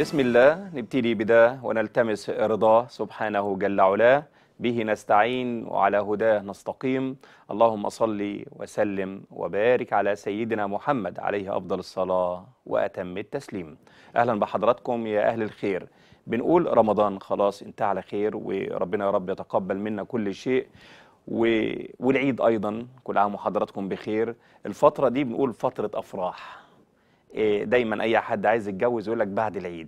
بسم الله نبتدي بده ونلتمس رضاه سبحانه جل علاه به نستعين وعلى هداه نستقيم اللهم صل وسلم وبارك على سيدنا محمد عليه أفضل الصلاة وأتم التسليم أهلا بحضراتكم يا أهل الخير بنقول رمضان خلاص انتهى على خير وربنا يا رب يتقبل منا كل شيء و... والعيد أيضا كل عام وحضراتكم بخير الفترة دي بنقول فترة أفراح إيه، دايما اي حد عايز يتجوز يقول لك بعد العيد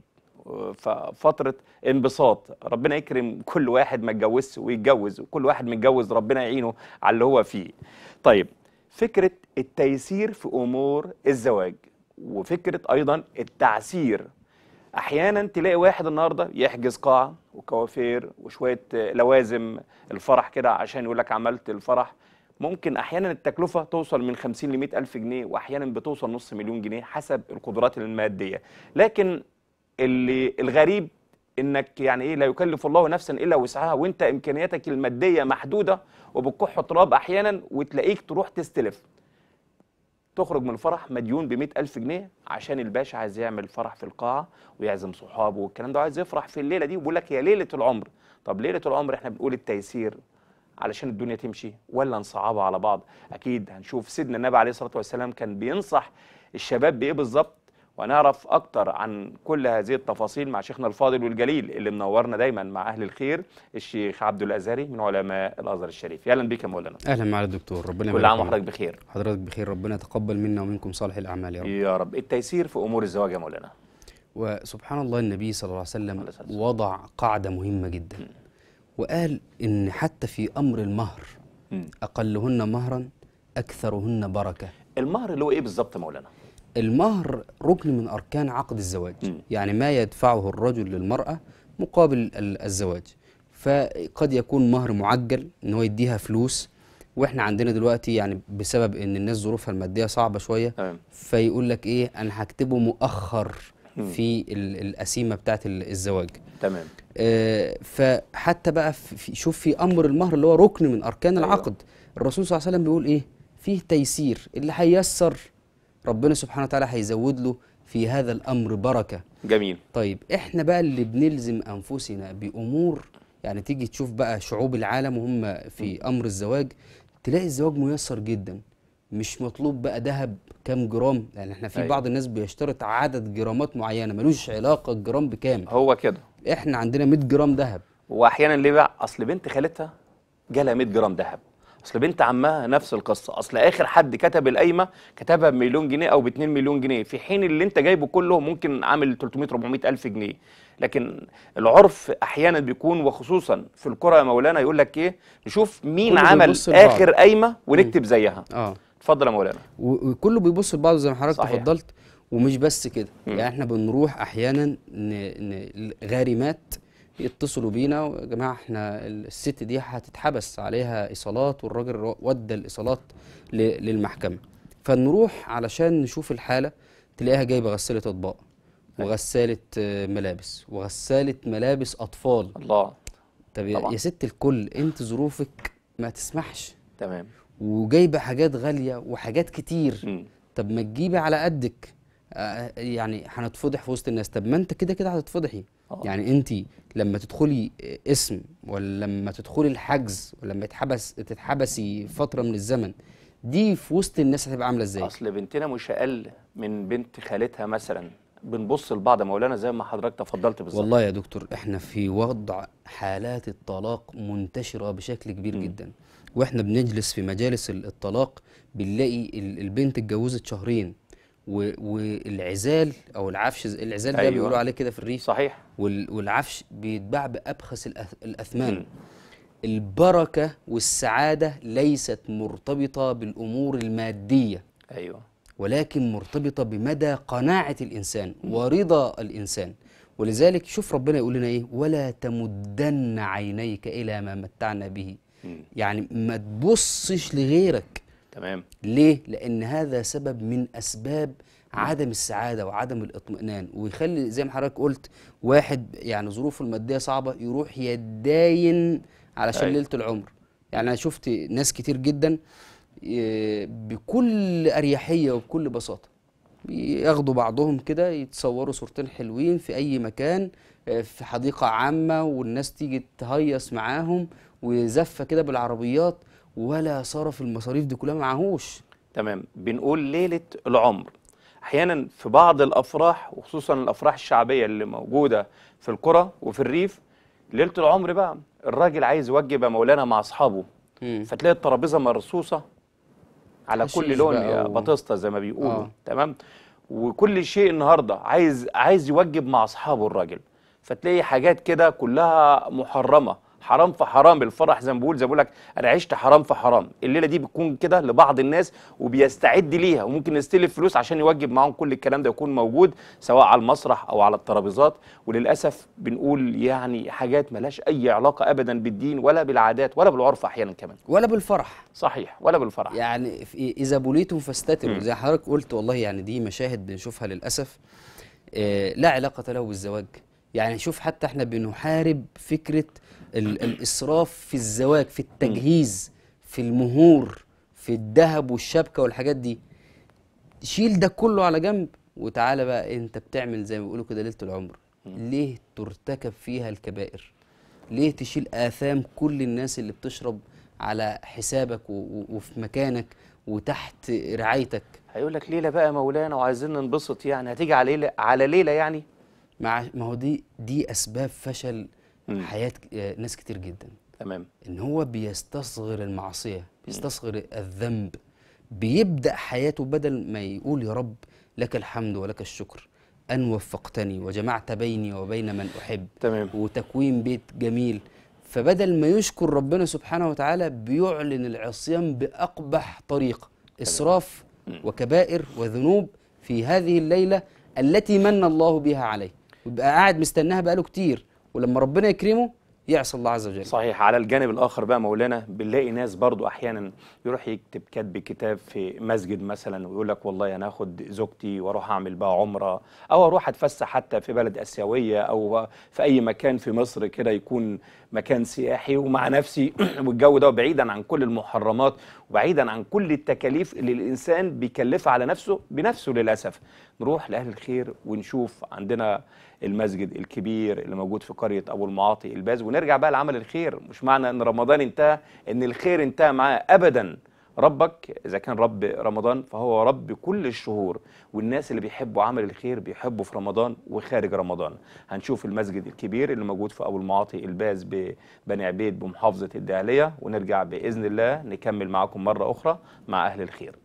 ففتره انبساط ربنا يكرم كل واحد ما اتجوزش ويتجوز وكل واحد متجوز ربنا يعينه على اللي هو فيه طيب فكره التيسير في امور الزواج وفكره ايضا التعسير احيانا تلاقي واحد النهارده يحجز قاعه وكوافير وشويه لوازم الفرح كده عشان يقول لك عملت الفرح ممكن احيانا التكلفه توصل من 50 ل 100 الف جنيه واحيانا بتوصل نص مليون جنيه حسب القدرات الماديه لكن اللي الغريب انك يعني ايه لا يكلف الله نفسا الا وسعها وانت امكانياتك الماديه محدوده وبتكح تراب احيانا وتلاقيك تروح تستلف تخرج من الفرح مديون ب ألف جنيه عشان الباشا عايز يعمل فرح في القاعة ويعزم صحابه والكلام ده عايز يفرح في الليلة دي وبيقول لك هي ليلة العمر طب ليلة العمر احنا بنقول التيسير علشان الدنيا تمشي ولا نصعبها على بعض اكيد هنشوف سيدنا النبي عليه الصلاه والسلام كان بينصح الشباب بايه بالظبط وهنعرف اكتر عن كل هذه التفاصيل مع شيخنا الفاضل والجليل اللي منورنا دايما مع اهل الخير الشيخ عبد الازهري من علماء الازهر الشريف اهلا بك يا مولانا اهلا معالي الدكتور ربنا كل يبارك عام فيك. وحضرتك بخير حضرتك بخير ربنا يتقبل منا ومنكم صالح الاعمال يا رب يا رب التيسير في امور الزواج يا مولانا وسبحان الله النبي صلى الله عليه وسلم عليه الصلاة والسلام. وضع قاعده مهمه جدا وقال ان حتى في امر المهر مم. اقلهن مهرا اكثرهن بركه المهر اللي هو ايه بالظبط يا مولانا المهر ركن من اركان عقد الزواج مم. يعني ما يدفعه الرجل للمراه مقابل ال- الزواج فقد يكون مهر معجل ان هو يديها فلوس واحنا عندنا دلوقتي يعني بسبب ان الناس ظروفها الماديه صعبه شويه تمام فيقول لك ايه انا هكتبه مؤخر مم. في ال- القسيمه بتاعت ال- الزواج تمام آه، فحتى بقى في في- شوف في امر المهر اللي هو ركن من اركان أيوة. العقد الرسول صلى الله عليه وسلم بيقول ايه فيه تيسير اللي هيسر ربنا سبحانه وتعالى هيزود له في هذا الامر بركه جميل طيب احنا بقى اللي بنلزم انفسنا بامور يعني تيجي تشوف بقى شعوب العالم وهم في امر الزواج تلاقي الزواج ميسر جدا مش مطلوب بقى ذهب كام جرام يعني احنا في أيوة. بعض الناس بيشترط عدد جرامات معينه ملوش علاقه الجرام بكام هو كده احنا عندنا 100 جرام ذهب واحيانا ليه بقى اصل بنت خالتها جالها 100 جرام ذهب اصل بنت عمها نفس القصه اصل اخر حد كتب القايمه كتبها بمليون جنيه او ب 2 مليون جنيه في حين اللي انت جايبه كله ممكن عامل 300 400 الف جنيه لكن العرف احيانا بيكون وخصوصا في القرى يا مولانا يقول لك ايه نشوف مين كله عمل بيبص لبعض. اخر قايمه ونكتب زيها اه اتفضل يا مولانا و- وكله بيبص لبعضه زي ما حضرتك صحيح. تفضلت ومش بس كده مم. يعني احنا بنروح احيانا ن... ن... غارمات يتصلوا بينا يا جماعه احنا الست دي هتتحبس عليها ايصالات والراجل رو- ودى الايصالات ل... للمحكمه فنروح علشان نشوف الحاله تلاقيها جايبه غساله اطباق وغساله آه، ملابس وغساله ملابس اطفال الله طب يا- طبعا. يا ست الكل انت ظروفك ما تسمحش تمام وجايبه حاجات غاليه وحاجات كتير مم. طب ما تجيبي على قدك آه، يعني هنتفضح في وسط الناس طب ما انت كده كده هتتفضحي آه. يعني انت لما تدخلي اسم ولا لما تدخلي الحجز ولا لما تتحبس تتحبسي فتره من الزمن دي في وسط الناس هتبقى عامله ازاي اصل بنتنا مش اقل من بنت خالتها مثلا بنبص لبعض يا مولانا زي ما حضرتك تفضلت بالظبط والله يا دكتور احنا في وضع حالات الطلاق منتشره بشكل كبير جدا واحنا بنجلس في مجالس ال- الطلاق بنلاقي ال- البنت اتجوزت شهرين و- والعزال او العفش العزال ده أيوة. بيقولوا عليه كده في الريف صحيح وال- والعفش بيتباع بأبخس الأث- الأثمان مم. البركة والسعادة ليست مرتبطة بالأمور المادية ايوه ولكن مرتبطة بمدى قناعة الإنسان ورضا الإنسان ولذلك شوف ربنا يقول لنا إيه ولا تمدن عينيك إلى ما متعنا به مم. يعني ما تبصش لغيرك تمام ليه؟ لأن هذا سبب من أسباب عدم السعادة وعدم الاطمئنان ويخلي زي ما حضرتك قلت واحد يعني ظروفه المادية صعبة يروح يتداين علشان أيوة. ليلة العمر يعني أنا شفت ناس كتير جدا ي- بكل أريحية وبكل بساطة بياخدوا بعضهم كده يتصوروا صورتين حلوين في اي مكان آه، في حديقة عامة والناس تيجي تهيص معاهم وزفة كده بالعربيات ولا صرف المصاريف دي كلها معهوش تمام بنقول ليلة العمر أحيانا في بعض الأفراح وخصوصا الأفراح الشعبية اللي موجودة في القرى وفي الريف ليلة العمر بقى الراجل عايز يوجب يا مولانا مع أصحابه مم. فتلاقي الترابيزة مرصوصة على حشيش كل لون بقى يا و- بطسطة زي ما بيقولوا آه. تمام وكل شيء النهارده عايز عايز يوجب مع أصحابه الراجل فتلاقي حاجات كده كلها محرمة حرام في حرام الفرح زي ما بقول زي ما بقول لك انا عشت حرام في حرام الليله دي بتكون كده لبعض الناس وبيستعد ليها وممكن يستلف فلوس عشان يوجب معاهم كل الكلام ده يكون موجود سواء على المسرح او على الترابيزات وللاسف بنقول يعني حاجات ملهاش اي علاقه ابدا بالدين ولا بالعادات ولا بالعرف احيانا كمان ولا بالفرح صحيح ولا بالفرح يعني في- اذا بليتم فاستتروا مم. زي حضرتك قلت والله يعني دي مشاهد بنشوفها للاسف آه، لا علاقه له بالزواج يعني شوف حتى احنا بنحارب فكره ال- الاسراف في الزواج في التجهيز في المهور في الذهب والشبكه والحاجات دي شيل ده كله على جنب وتعالى بقى انت بتعمل زي ما بيقولوا كده ليله العمر ليه ترتكب فيها الكبائر ليه تشيل آثام كل الناس اللي بتشرب على حسابك و- و- وفي مكانك وتحت رعايتك هيقول لك ليله بقى يا مولانا وعايزين ننبسط يعني هتيجي على ليله على ليله يعني مع ما هو دي دي أسباب فشل مم. حياة ك- آه، ناس كتير جدا تمام إن هو بيستصغر المعصية بيستصغر الذنب بيبدأ حياته بدل ما يقول يا رب لك الحمد ولك الشكر أن وفقتني وجمعت بيني وبين من أحب تمام وتكوين بيت جميل فبدل ما يشكر ربنا سبحانه وتعالى بيعلن العصيان بأقبح طريقة إسراف وكبائر وذنوب في هذه الليلة التي من الله بها عليه ويبقى قاعد مستناها بقاله كتير ولما ربنا يكرمه يعصى الله عز وجل صحيح على الجانب الاخر بقى مولانا بنلاقي ناس برضو احيانا يروح يكتب كتب كتاب في مسجد مثلا ويقول لك والله انا هاخد زوجتي واروح اعمل بقى عمره او اروح اتفسح حتى في بلد اسيويه او في اي مكان في مصر كده يكون مكان سياحي ومع نفسي والجو ده بعيدا عن كل المحرمات وبعيدا عن كل التكاليف اللي الانسان بيكلفها على نفسه بنفسه للاسف نروح لاهل الخير ونشوف عندنا المسجد الكبير اللي موجود في قريه ابو المعاطي الباز ونرجع بقى لعمل الخير مش معنى ان رمضان انتهى ان الخير انتهى معاه ابدا ربك اذا كان رب رمضان فهو رب كل الشهور والناس اللي بيحبوا عمل الخير بيحبوا في رمضان وخارج رمضان هنشوف المسجد الكبير اللي موجود في ابو المعاطي الباز ببني عبيد بمحافظه الدهليه ونرجع باذن الله نكمل معاكم مره اخرى مع اهل الخير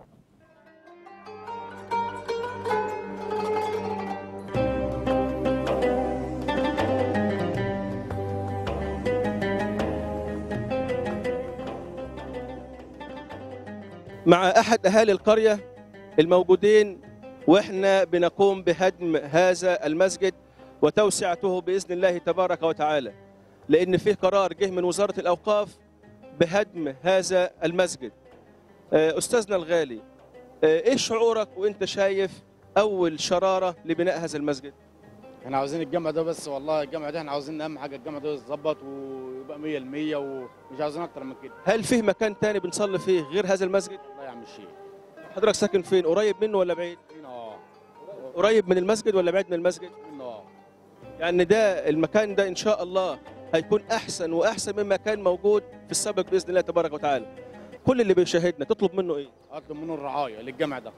مع أحد أهالي القرية الموجودين وإحنا بنقوم بهدم هذا المسجد وتوسعته بإذن الله تبارك وتعالى لأن فيه قرار جه من وزارة الأوقاف بهدم هذا المسجد آه، أستاذنا الغالي آه، إيه شعورك وإنت شايف أول شرارة لبناء هذا المسجد احنا عاوزين الجامع ده بس والله الجامع ده احنا عاوزين اهم حاجه الجامع ده يتظبط ويبقى 100% ومش عاوزين اكتر من كده هل فيه مكان تاني بنصلي فيه غير هذا المسجد الله يعمل شيء حضرتك ساكن فين قريب منه ولا بعيد هنا اه قريب من المسجد ولا بعيد من المسجد هنا اه يعني ده المكان ده ان شاء الله هيكون احسن واحسن مما كان موجود في السابق باذن الله تبارك وتعالى كل اللي بيشاهدنا تطلب منه ايه اطلب منه الرعايه للجامع ده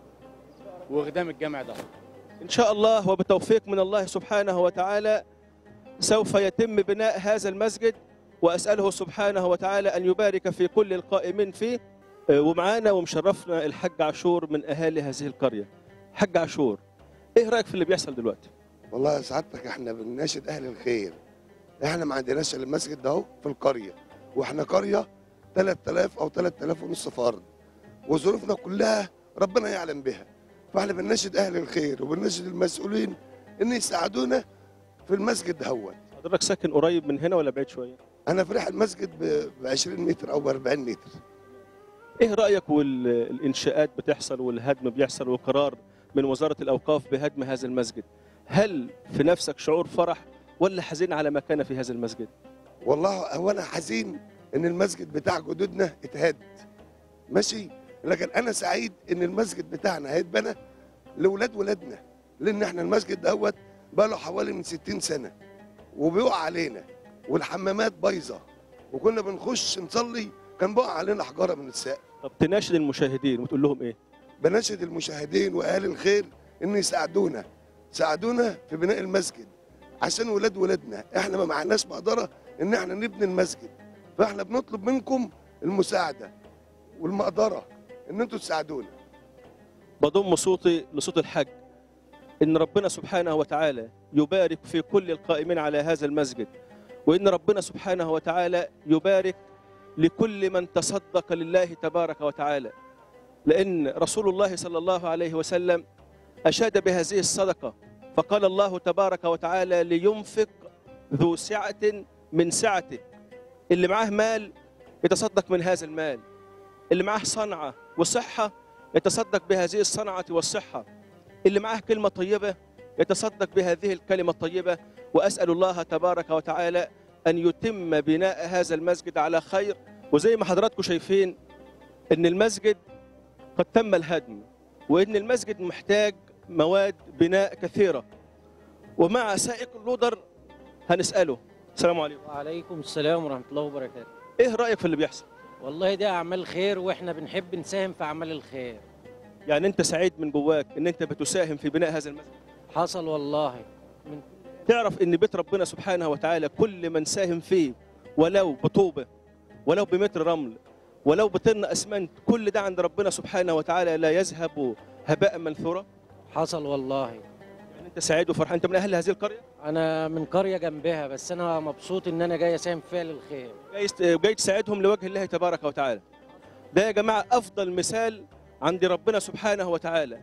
واخدام الجامع ده ان شاء الله وبتوفيق من الله سبحانه وتعالى سوف يتم بناء هذا المسجد واساله سبحانه وتعالى ان يبارك في كل القائمين فيه آه، ومعانا ومشرفنا الحاج عاشور من اهالي هذه القريه حاج عاشور ايه رايك في اللي بيحصل دلوقتي والله يا سعادتك احنا بنناشد اهل الخير احنا ما عندناش الا المسجد ده اهو في القريه واحنا قريه 3000 او 3000 ونص فرد وظروفنا كلها ربنا يعلم بها فاحنا بنناشد اهل الخير وبنناشد المسؤولين ان يساعدونا في المسجد دهوت حضرتك ساكن قريب من هنا ولا بعيد شويه انا في ريح المسجد ب 20 متر او ب 40 متر ايه رايك والانشاءات بتحصل والهدم بيحصل وقرار من وزاره الاوقاف بهدم هذا المسجد هل في نفسك شعور فرح ولا حزين على ما كان في هذا المسجد والله هو انا حزين ان المسجد بتاع جدودنا اتهد ماشي لكن انا سعيد ان المسجد بتاعنا هيتبنى لاولاد ولادنا لان احنا المسجد دوت بقى له حوالي من 60 سنه وبيقع علينا والحمامات بايظه وكنا بنخش نصلي كان بيقع علينا حجاره من السقف طب تناشد المشاهدين وتقول لهم ايه بناشد المشاهدين واهل الخير ان يساعدونا ساعدونا في بناء المسجد عشان ولاد ولادنا احنا ما معناش مقدره ان احنا نبني المسجد فاحنا بنطلب منكم المساعده والمقدره ان انتوا تساعدونا بضم صوتي لصوت الحج ان ربنا سبحانه وتعالى يبارك في كل القائمين على هذا المسجد وان ربنا سبحانه وتعالى يبارك لكل من تصدق لله تبارك وتعالى لان رسول الله صلى الله عليه وسلم اشاد بهذه الصدقه فقال الله تبارك وتعالى لينفق ذو سعه من سعته اللي معاه مال يتصدق من هذا المال اللي معاه صنعه وصحه يتصدق بهذه الصنعة والصحة اللي معاه كلمة طيبة يتصدق بهذه الكلمة الطيبة وأسأل الله تبارك وتعالى أن يتم بناء هذا المسجد على خير وزي ما حضراتكم شايفين أن المسجد قد تم الهدم وأن المسجد محتاج مواد بناء كثيرة ومع سائق اللودر هنسأله السلام عليكم وعليكم السلام ورحمة الله وبركاته إيه رأيك في اللي بيحصل؟ والله دي أعمال خير وإحنا بنحب نساهم في أعمال الخير يعني أنت سعيد من جواك أن أنت بتساهم في بناء هذا المسجد حصل والله من تعرف ان بيت ربنا سبحانه وتعالى كل من ساهم فيه ولو بطوبه ولو بمتر رمل ولو بطن اسمنت كل ده عند ربنا سبحانه وتعالى لا يذهب هباء منثورا حصل والله يعني انت سعيد وفرحان انت من اهل هذه القريه أنا من قرية جنبها بس أنا مبسوط إن أنا جاي أساهم في فعل الخير جاي است- جاي تساعدهم لوجه الله تبارك وتعالى ده يا جماعه افضل مثال عند ربنا سبحانه وتعالى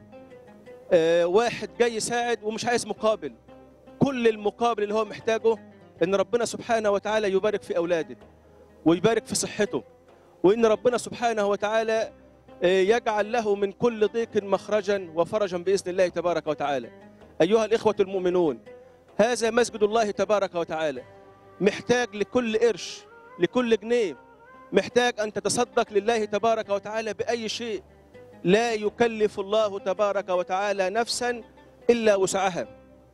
آه واحد جاي يساعد ومش عايز مقابل كل المقابل اللي هو محتاجه ان ربنا سبحانه وتعالى يبارك في اولاده ويبارك في صحته وان ربنا سبحانه وتعالى آه، يجعل له من كل ضيق مخرجا وفرجا باذن الله تبارك وتعالى ايها الاخوه المؤمنون هذا مسجد الله تبارك وتعالى محتاج لكل قرش لكل جنيه محتاج ان تتصدق لله تبارك وتعالى باي شيء لا يكلف الله تبارك وتعالى نفسا الا وسعها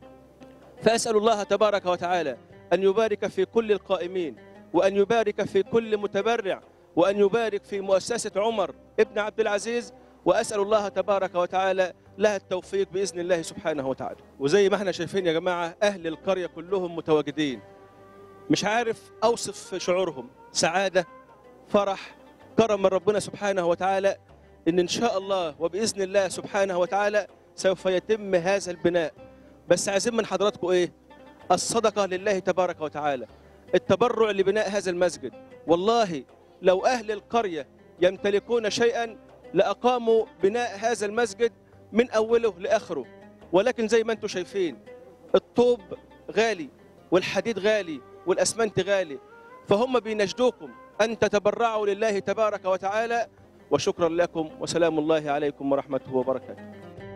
فاسال الله تبارك وتعالى ان يبارك في كل القائمين وان يبارك في كل متبرع وان يبارك في مؤسسه عمر ابن عبد العزيز واسال الله تبارك وتعالى لها التوفيق باذن الله سبحانه وتعالى وزي ما احنا شايفين يا جماعه اهل القريه كلهم متواجدين مش عارف اوصف شعورهم سعاده فرح كرم من ربنا سبحانه وتعالى ان ان شاء الله وباذن الله سبحانه وتعالى سوف يتم هذا البناء بس عايزين من حضراتكم ايه الصدقه لله تبارك وتعالى التبرع لبناء هذا المسجد والله لو اهل القريه يمتلكون شيئا لاقاموا بناء هذا المسجد من اوله لاخره ولكن زي ما انتم شايفين الطوب غالي والحديد غالي والاسمنت غالي فهم بيناشدوكم ان تتبرعوا لله تبارك وتعالى وشكرا لكم وسلام الله عليكم ورحمته وبركاته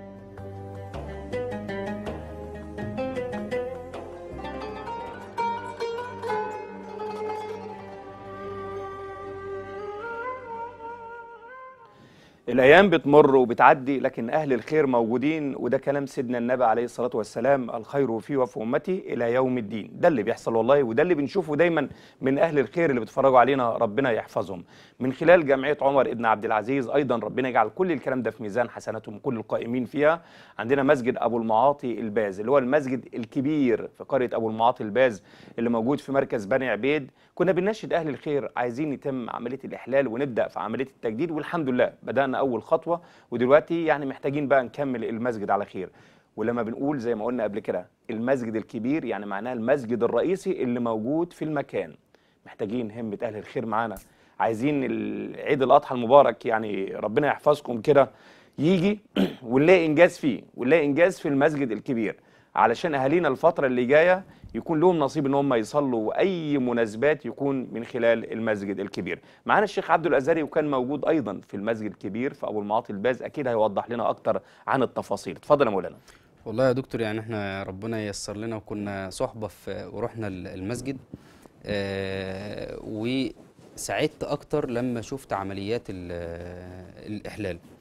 الأيام بتمر وبتعدي لكن أهل الخير موجودين وده كلام سيدنا النبي عليه الصلاة والسلام الخير في وفي أمتي إلى يوم الدين ده اللي بيحصل والله وده اللي بنشوفه دايما من أهل الخير اللي بيتفرجوا علينا ربنا يحفظهم من خلال جمعية عمر ابن عبد العزيز أيضا ربنا يجعل كل الكلام ده في ميزان حسناتهم كل القائمين فيها عندنا مسجد أبو المعاطي الباز اللي هو المسجد الكبير في قرية أبو المعاطي الباز اللي موجود في مركز بني عبيد كنا بنناشد أهل الخير عايزين يتم عملية الإحلال ونبدأ في عملية التجديد والحمد لله بدأنا أول خطوة ودلوقتي يعني محتاجين بقى نكمل المسجد على خير ولما بنقول زي ما قلنا قبل كده المسجد الكبير يعني معناه المسجد الرئيسي اللي موجود في المكان محتاجين همة أهل الخير معانا عايزين ال- عيد الأضحى المبارك يعني ربنا يحفظكم كده يجي ونلاقي إنجاز فيه ونلاقي إنجاز في المسجد الكبير علشان أهالينا الفترة اللي جاية يكون لهم نصيب ان هم يصلوا اي مناسبات يكون من خلال المسجد الكبير معانا الشيخ عبد الازهري وكان موجود ايضا في المسجد الكبير في ابو المعاطي الباز اكيد هيوضح لنا اكتر عن التفاصيل اتفضل يا مولانا والله يا دكتور يعني احنا ربنا ييسر لنا وكنا صحبة في ورحنا ال- المسجد آه وسعدت اكتر لما شفت عمليات ال- الاحلال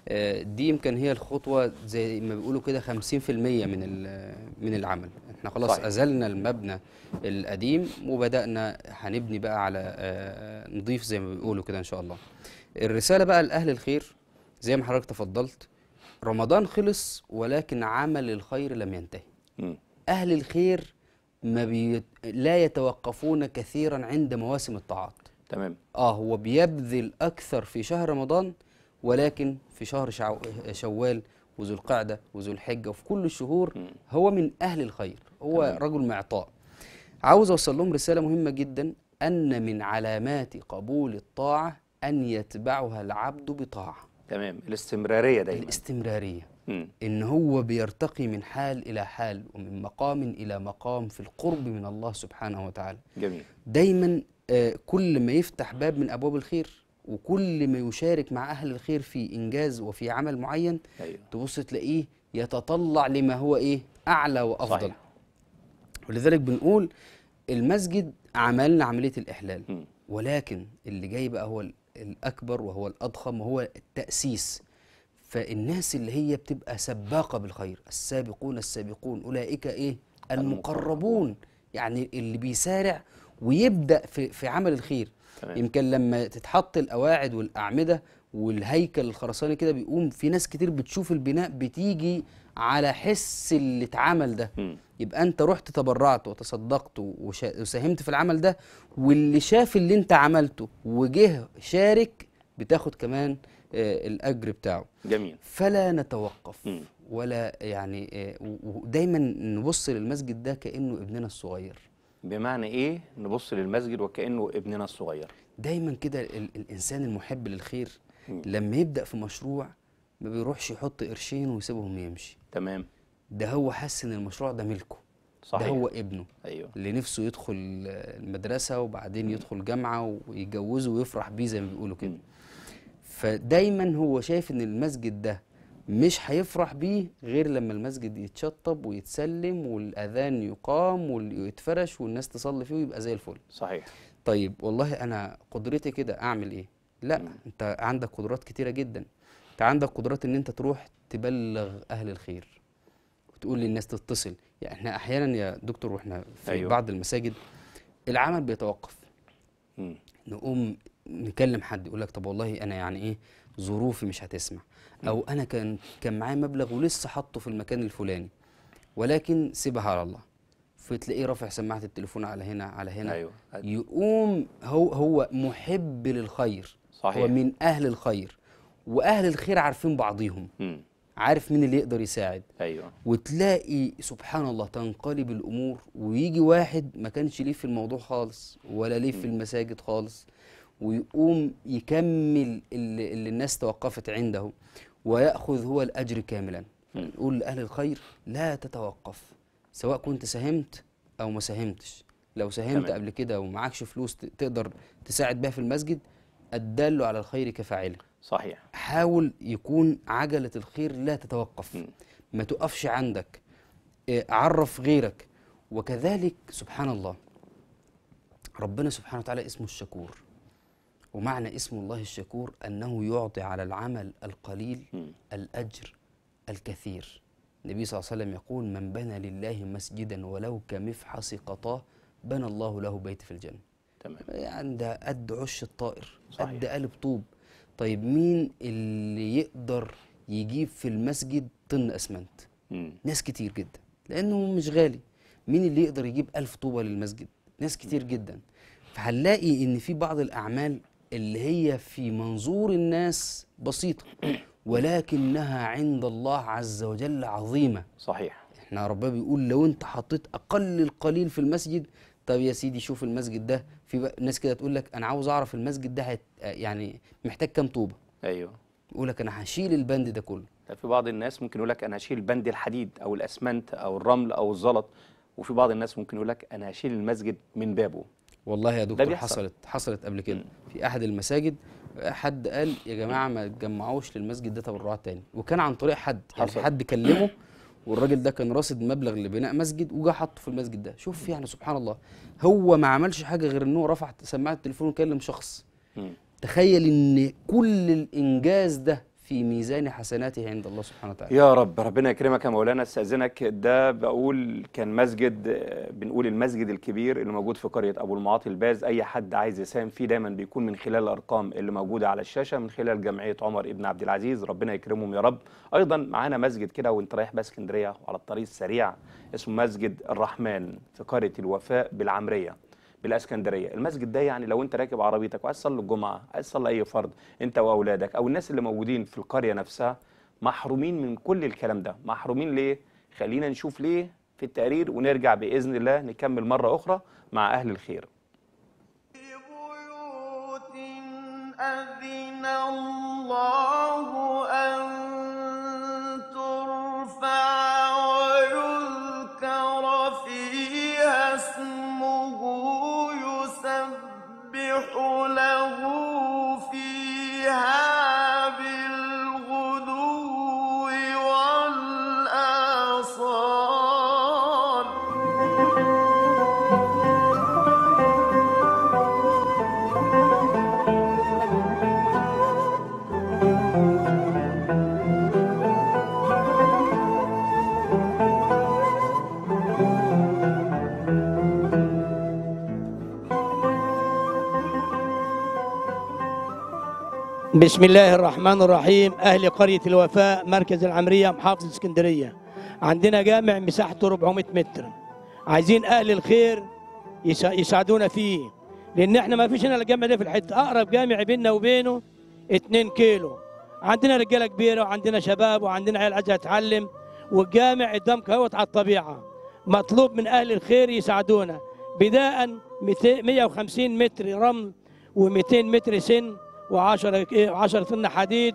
آه، دي يمكن هي الخطوة زي ما بيقولوا كده 50% من ال- من العمل احنا خلاص صحيح. أزلنا المبنى القديم وبدأنا هنبني بقى على آه، نضيف زي ما بيقولوا كده إن شاء الله الرسالة بقى لأهل الخير زي ما حضرتك تفضلت رمضان خلص ولكن عمل الخير لم ينتهي مم. أهل الخير ما بي... لا يتوقفون كثيرا عند مواسم الطاعات تمام اه هو بيبذل اكثر في شهر رمضان ولكن في شهر شعو... شوال وذو القعده وذو الحجه وفي كل الشهور هو من اهل الخير هو تمام. رجل معطاء عاوز اوصل لهم رساله مهمه جدا ان من علامات قبول الطاعه ان يتبعها العبد بطاعه تمام الاستمراريه دايما الاستمراريه مم. ان هو بيرتقي من حال الى حال ومن مقام الى مقام في القرب من الله سبحانه وتعالى جميل دايما آه، كل ما يفتح باب من ابواب الخير وكل ما يشارك مع اهل الخير في انجاز وفي عمل معين ايوه تبص تلاقيه يتطلع لما هو ايه اعلى وافضل صحيح. ولذلك بنقول المسجد عملنا عمليه الاحلال مم. ولكن اللي جاي بقى هو ال- الاكبر وهو الاضخم وهو التاسيس فالناس اللي هي بتبقى سباقه بالخير السابقون السابقون اولئك ايه المقربون يعني اللي بيسارع ويبدا في في عمل الخير تمام. يمكن لما تتحط القواعد والاعمده والهيكل الخرساني كده بيقوم في ناس كتير بتشوف البناء بتيجي على حس اللي اتعمل ده مم. يبقى انت رحت تبرعت وتصدقت وشا- وساهمت في العمل ده واللي شاف اللي انت عملته وجه شارك بتاخد كمان آه، الاجر بتاعه جميل فلا نتوقف مم. ولا يعني آه، و- ودايما نبص للمسجد ده كانه ابننا الصغير بمعنى ايه نبص للمسجد وكانه ابننا الصغير دايما كده ال- الانسان المحب للخير مم. لما يبدا في مشروع ما بيروحش يحط قرشين ويسيبهم يمشي تمام ده هو حس ان المشروع ده ملكه صحيح ده هو ابنه ايوه اللي نفسه يدخل المدرسة وبعدين يدخل جامعة ويتجوزه ويفرح بيه زي ما بيقولوا كده مم. فدايما هو شايف ان المسجد ده مش هيفرح بيه غير لما المسجد يتشطب ويتسلم والاذان يقام ويتفرش والناس تصلي فيه ويبقى زي الفل صحيح طيب والله انا قدرتي كده اعمل ايه لا مم. انت عندك قدرات كتيره جدا انت عندك قدرات ان انت تروح تبلغ اهل الخير وتقول للناس تتصل يعني احنا احيانا يا دكتور واحنا في أيوة. أيوة. بعض المساجد العمل بيتوقف مم. نقوم نكلم حد يقول لك طب والله انا يعني ايه ظروفي مش هتسمح او انا كان كان معايا مبلغ ولسه حاطه في المكان الفلاني ولكن سيبها على الله فتلاقيه رافع سماعه التليفون على هنا على هنا ايوه يقوم هو هو محب للخير صحيح. هو من اهل الخير واهل الخير عارفين بعضيهم مم. عارف مين اللي يقدر يساعد ايوه وتلاقي سبحان الله تنقلب الامور ويجي واحد ما كانش ليه في الموضوع خالص ولا ليه في المساجد خالص ويقوم يكمل اللي, اللي الناس توقفت عنده وياخذ هو الاجر كاملا مم. نقول لاهل الخير لا تتوقف سواء كنت ساهمت او ما ساهمتش لو ساهمت تمام. قبل كده ومعكش فلوس ت- تقدر تساعد بيها في المسجد الدال على الخير كفاعله صحيح حاول يكون عجلة الخير لا تتوقف مم. ما تقفش عندك إيه، عرف غيرك وكذلك سبحان الله ربنا سبحانه وتعالى اسمه الشكور ومعنى اسم الله الشكور أنه يعطي على العمل القليل مم. الأجر الكثير النبي صلى الله عليه وسلم يقول من بنى لله مسجدا ولو كمفحص قطاه بنى الله له بيت في الجنة تمام يعني ده قد عش الطائر صحيح. قد قالب طوب طيب مين اللي يقدر يجيب في المسجد طن اسمنت مم. ناس كتير جدا لانه مش غالي مين اللي يقدر يجيب ألف طوبة للمسجد ناس كتير جدا فهنلاقي ان في بعض الاعمال اللي هي في منظور الناس بسيطة ولكنها عند الله عز وجل عظيمة صحيح احنا ربنا بيقول لو انت حطيت اقل القليل في المسجد طب يا سيدي شوف المسجد ده في بقى ناس كده تقول لك انا عاوز اعرف المسجد ده هت يعني محتاج كام طوبه ايوه يقول لك انا هشيل البند ده كله طب في بعض الناس ممكن يقول لك انا هشيل بند الحديد او الاسمنت او الرمل او الزلط وفي بعض الناس ممكن يقول لك انا هشيل المسجد من بابه والله يا دكتور بيحصل. حصلت حصلت قبل كده مم. في احد المساجد حد قال يا جماعه ما تجمعوش للمسجد ده تبرعات تاني وكان عن طريق حد يعني حصل. حد كلمه والراجل ده كان راصد مبلغ لبناء مسجد وجا حطه في المسجد ده شوف يعني سبحان الله هو ما عملش حاجه غير ان هو رفع سماعه التليفون وكلم شخص مم. تخيل ان كل الانجاز ده في ميزان حسناته عند الله سبحانه وتعالى يا رب ربنا يكرمك يا مولانا استاذنك ده بقول كان مسجد آه، بنقول المسجد الكبير اللي موجود في قريه ابو المعاطي الباز اي حد عايز يساهم فيه دايما بيكون من خلال الارقام اللي موجوده على الشاشه من خلال جمعيه عمر ابن عبد العزيز ربنا يكرمهم يا رب ايضا معانا مسجد كده وانت رايح بقى اسكندريه وعلى الطريق السريع اسمه مسجد الرحمن في قريه الوفاء بالعمريه بالاسكندريه المسجد ده يعني لو انت راكب عربيتك وعايز تصلي الجمعه عايز تصلي اي فرض انت واولادك او الناس اللي موجودين في القريه نفسها محرومين من كل الكلام ده محرومين ليه خلينا نشوف ليه في التقرير ونرجع باذن الله نكمل مره اخرى مع اهل الخير بيوت أذن الله أن ترفع ويذكر فيها اسمه يسبح له فيها بالغدو والآصال بسم الله الرحمن الرحيم أهل قرية الوفاء مركز العمرية محافظة اسكندرية عندنا جامع مساحته 400 متر عايزين أهل الخير يسا- يساعدونا فيه لأن احنا ما فيش هنا الجامع ده في الحتة أقرب جامع بيننا وبينه 2 كيلو عندنا رجالة كبيرة وعندنا شباب وعندنا عيال عايزة تتعلم والجامع قدامك اهوت على الطبيعة مطلوب من أهل الخير يساعدونا بداء 200 150 متر رمل و200 متر سن و10 10 طن حديد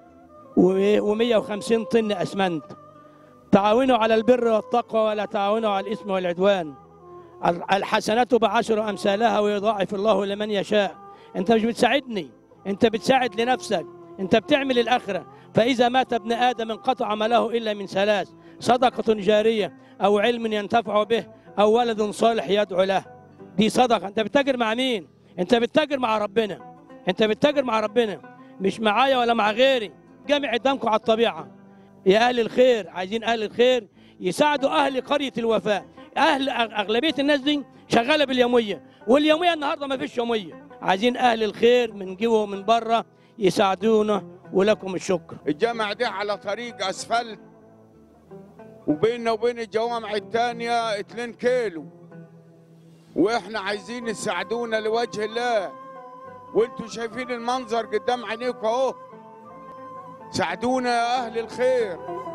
و150 طن اسمنت تعاونوا على البر والتقوى ولا تعاونوا على الاثم والعدوان ال- الحسنات بعشر امثالها ويضاعف الله لمن يشاء انت مش بتساعدني انت بتساعد لنفسك انت بتعمل الاخره فاذا مات ابن ادم انقطع عمله الا من ثلاث صدقه جاريه او علم ينتفع به او ولد صالح يدعو له دي صدقه انت بتتاجر مع مين انت بتتاجر مع ربنا انت بتتاجر مع ربنا مش معايا ولا مع غيري جامع قدامكم على الطبيعه يا اهل الخير عايزين اهل الخير يساعدوا اهل قريه الوفاء اهل أغ- اغلبيه الناس دي شغاله باليوميه واليوميه النهارده ما فيش يوميه عايزين اهل الخير من جوه ومن بره يساعدونا ولكم الشكر الجامع ده على طريق اسفلت وبيننا وبين الجوامع التانية 2 كيلو واحنا عايزين يساعدونا لوجه الله وانتوا شايفين المنظر قدام عينيكم اهو ساعدونا يا اهل الخير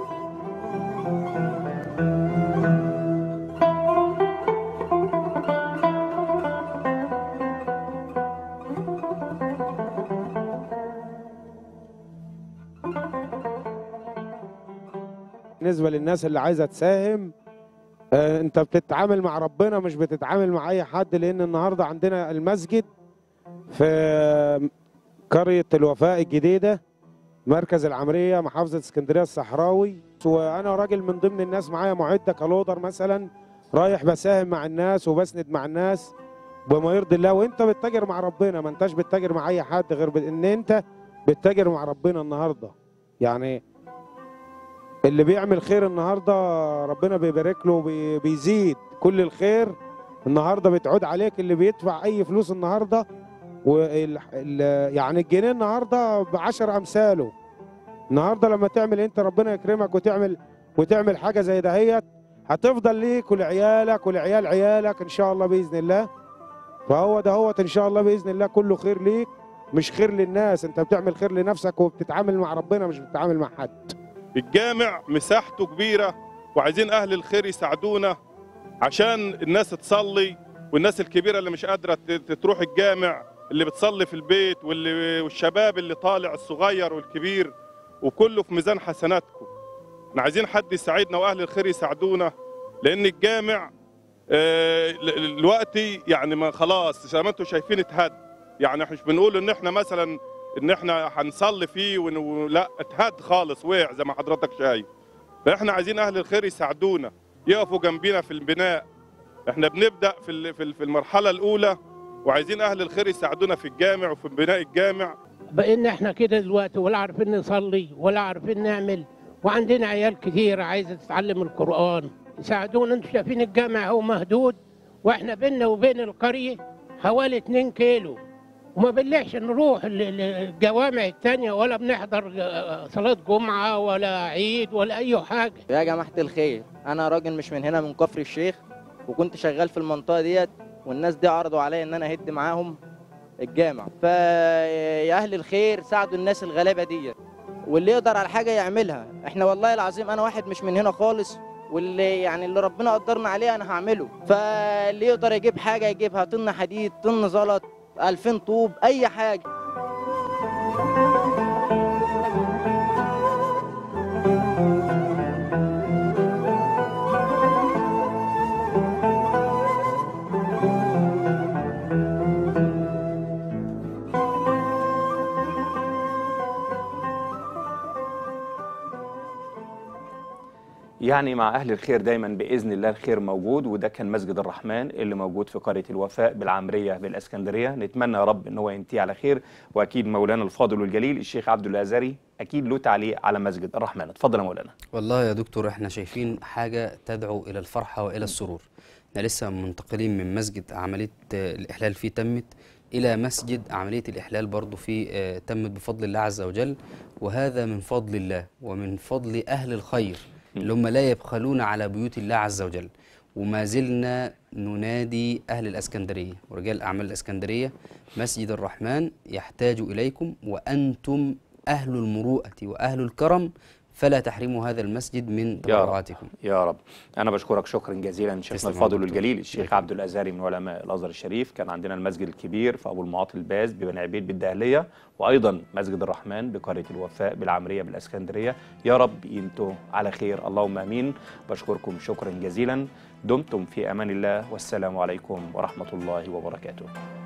بالنسبه للناس اللي عايزه تساهم آه، انت بتتعامل مع ربنا مش بتتعامل مع اي حد لان النهارده عندنا المسجد في قريه الوفاء الجديده مركز العمريه محافظه اسكندريه الصحراوي وانا راجل من ضمن الناس معايا معده كلودر مثلا رايح بساهم مع الناس وبسند مع الناس بما يرضي الله وانت بتتاجر مع ربنا ما انتش بتتاجر مع اي حد غير ان انت بتتاجر مع ربنا النهارده يعني اللي بيعمل خير النهارده ربنا بيبارك له وبي- بيزيد كل الخير النهارده بتعود عليك اللي بيدفع اي فلوس النهارده وال ال- يعني الجنيه النهارده ب 10 امثاله النهارده لما تعمل انت ربنا يكرمك وتعمل وتعمل حاجه زي دهيت هتفضل ليك ولعيالك ولعيال عيالك ان شاء الله باذن الله فهو دهوت ان شاء الله باذن الله كله خير ليك مش خير للناس انت بتعمل خير لنفسك وبتتعامل مع ربنا مش بتتعامل مع حد الجامع مساحته كبيرة وعايزين أهل الخير يساعدونا عشان الناس تصلي والناس الكبيرة اللي مش قادرة ت- ت- تروح الجامع اللي بتصلي في البيت واللي والشباب اللي طالع الصغير والكبير وكله في ميزان حسناتكم احنا عايزين حد يساعدنا وأهل الخير يساعدونا لأن الجامع آه، ال- ال- دلوقتي يعني ما خلاص زي ما انتم شايفين اتهد يعني احنا مش بنقول ان احنا مثلا ان احنا هنصلي فيه ون... و- لا اتهد خالص وقع زي ما حضرتك شايف فاحنا عايزين اهل الخير يساعدونا يقفوا جنبينا في البناء احنا بنبدا في ال- في ال- في المرحله الاولى وعايزين اهل الخير يساعدونا في الجامع وفي بناء الجامع بقينا احنا كده دلوقتي ولا عارفين نصلي ولا عارفين نعمل وعندنا عيال كتير عايزه تتعلم القران يساعدونا انتوا شايفين الجامع هو مهدود واحنا بيننا وبين القريه حوالي 2 كيلو وما بنلحش نروح ال- ال- الجوامع التانية ولا بنحضر آه، صلاة جمعة ولا عيد ولا أي حاجة يا جماعة الخير أنا راجل مش من هنا من كفر الشيخ وكنت شغال في المنطقة ديت والناس دي عرضوا عليا إن أنا أهد معاهم الجامع فيا أهل الخير ساعدوا الناس الغلابة ديت واللي يقدر على حاجة يعملها إحنا والله العظيم أنا واحد مش من هنا خالص واللي يعني اللي ربنا قدرنا عليه أنا هعمله فاللي يقدر يجيب حاجة يجيبها طن حديد طن زلط 2000 طوب أي حاجة يعني مع أهل الخير دايما بإذن الله الخير موجود وده كان مسجد الرحمن اللي موجود في قرية الوفاء بالعمرية بالإسكندرية نتمنى يا رب إن هو ينتهي على خير وأكيد مولانا الفاضل والجليل الشيخ عبد الأزهري أكيد له تعليق على مسجد الرحمن اتفضل يا مولانا والله يا دكتور احنا شايفين حاجة تدعو إلى الفرحة وإلى السرور احنا لسه منتقلين من مسجد عملية آه، الإحلال فيه تمت إلى مسجد عملية الإحلال برضو فيه آه، تمت بفضل الله عز وجل وهذا من فضل الله ومن فضل أهل الخير اللي هم لا يبخلون على بيوت الله عز وجل وما زلنا ننادي أهل الأسكندرية ورجال أعمال الأسكندرية مسجد الرحمن يحتاج إليكم وأنتم أهل المروءة وأهل الكرم فلا تحرموا هذا المسجد من يا رب تبرعاتكم يا رب انا بشكرك شكرا جزيلا شيخنا تسلم يا الفاضل دكتور. والجليل الشيخ عبد الازهري من علماء الازهر الشريف كان عندنا المسجد الكبير في ابو المعاطي الباز ببني عبيد بالدهليه وايضا مسجد الرحمن بقريه الوفاء بالعمريه بالاسكندريه يا رب ينتهوا على خير اللهم امين بشكركم شكرا جزيلا دمتم في امان الله والسلام عليكم ورحمه الله وبركاته